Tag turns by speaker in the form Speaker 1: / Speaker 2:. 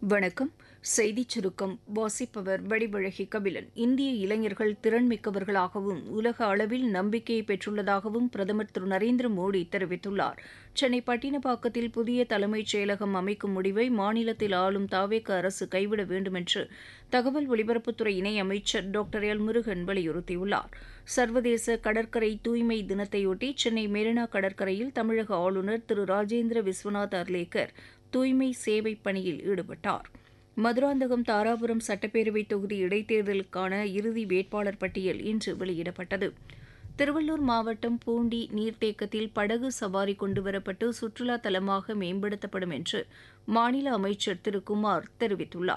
Speaker 1: வணக்கம் செய்திச் சுருக்கம் வாசிப்பவர் வடிவழகி கபிலன் இந்திய இளைஞர்கள் திறன்மிக்கவர்களாகவும் உலக அளவில் நம்பிக்கையை பெற்றுள்ளதாகவும் பிரதமர் திரு நரேந்திர மோடி தெரிவித்துள்ளார் சென்னை பட்டினப்பாக்கத்தில் புதிய தலைமைச் செயலகம் அமைக்கும் முடிவை மாநிலத்தில் ஆளும் தாவேக அரசு கைவிட வேண்டும் என்று தகவல் ஒலிபரப்புத்துறை இணையமைச்சர் டாக்டர் எல் முருகன் வலியுறுத்தியுள்ளார் சர்வதேச கடற்கரை தூய்மை தினத்தையொட்டி சென்னை மெரினா கடற்கரையில் தமிழக ஆளுநர் திரு ராஜேந்திர விஸ்வநாத் அர்லேக்கர் தூய்மை சேவை பணியில் ஈடுபட்டார் மதுராந்தகம் தாராபுரம் சட்டப்பேரவை தொகுதி இடைத்தேர்தலுக்கான இறுதி வேட்பாளர் பட்டியல் இன்று வெளியிடப்பட்டது திருவள்ளூர் மாவட்டம் பூண்டி நீர்த்தேக்கத்தில் படகு சவாரி கொண்டுவரப்பட்டு சுற்றுலா தலமாக மேம்படுத்தப்படும் என்று மாநில அமைச்சர் திரு குமார் தெரிவித்துள்ளார்